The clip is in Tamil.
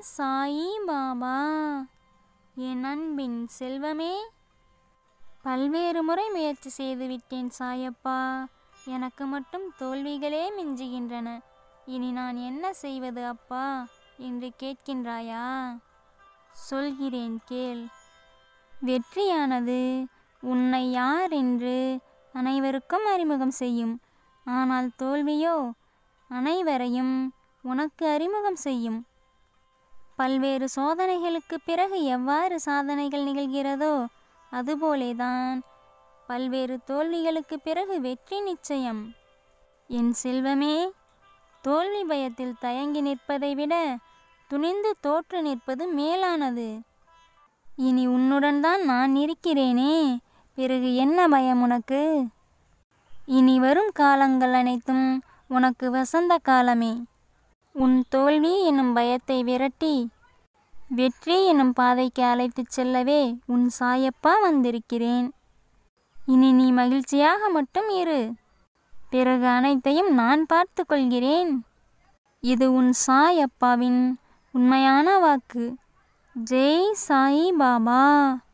சாயி பாபா என் அன்பின் செல்வமே பல்வேறு முறை முயற்சி செய்து விட்டேன் சாயப்பா எனக்கு மட்டும் தோல்விகளே மிஞ்சுகின்றன இனி நான் என்ன செய்வது அப்பா என்று கேட்கின்றாயா சொல்கிறேன் கேள் வெற்றியானது உன்னை யார் என்று அனைவருக்கும் அறிமுகம் செய்யும் ஆனால் தோல்வியோ அனைவரையும் உனக்கு அறிமுகம் செய்யும் பல்வேறு சோதனைகளுக்கு பிறகு எவ்வாறு சாதனைகள் நிகழ்கிறதோ அதுபோலேதான் பல்வேறு தோல்விகளுக்கு பிறகு வெற்றி நிச்சயம் என் செல்வமே தோல்வி பயத்தில் தயங்கி நிற்பதை விட துணிந்து தோற்று நிற்பது மேலானது இனி உன்னுடன் தான் நான் இருக்கிறேனே பிறகு என்ன பயம் உனக்கு இனி வரும் காலங்கள் அனைத்தும் உனக்கு வசந்த காலமே உன் தோல்வி எனும் பயத்தை விரட்டி வெற்றி எனும் பாதைக்கு அழைத்துச் செல்லவே உன் சாயப்பா வந்திருக்கிறேன் இனி நீ மகிழ்ச்சியாக மட்டும் இரு பிறகு அனைத்தையும் நான் பார்த்து கொள்கிறேன் இது உன் சாய் அப்பாவின் உண்மையான வாக்கு ஜெய் சாய் பாபா